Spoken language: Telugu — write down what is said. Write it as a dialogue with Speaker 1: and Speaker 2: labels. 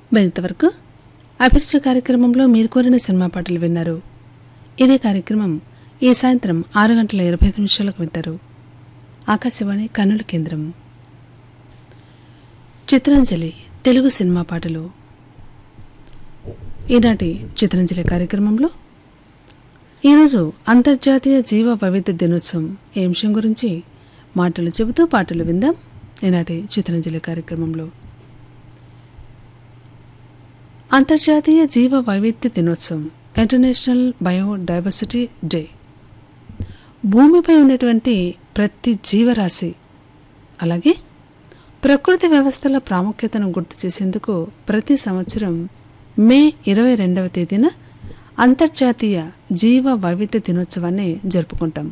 Speaker 1: మరింతవరకు అభిరుచి కార్యక్రమంలో మీరు కోరిన సినిమా పాటలు విన్నారు ఇదే కార్యక్రమం ఈ సాయంత్రం ఆరు గంటల ఇరవై ఐదు నిమిషాలకు వింటారు ఆకాశవాణి కన్నుల కేంద్రం చిత్రాంజలి తెలుగు సినిమా పాటలు ఈనాటి చిత్రాంజలి కార్యక్రమంలో ఈరోజు అంతర్జాతీయ జీవ వైవిధ్య దినోత్సవం ఈ అంశం గురించి మాటలు చెబుతూ పాటలు విందాం ఈనాటి చిత్రాంజలి కార్యక్రమంలో అంతర్జాతీయ జీవ వైవిధ్య దినోత్సవం ఇంటర్నేషనల్ బయోడైవర్సిటీ డే భూమిపై ఉన్నటువంటి ప్రతి జీవరాశి అలాగే ప్రకృతి వ్యవస్థల ప్రాముఖ్యతను గుర్తు చేసేందుకు ప్రతి సంవత్సరం మే ఇరవై రెండవ తేదీన అంతర్జాతీయ జీవ వైవిధ్య దినోత్సవాన్ని జరుపుకుంటాం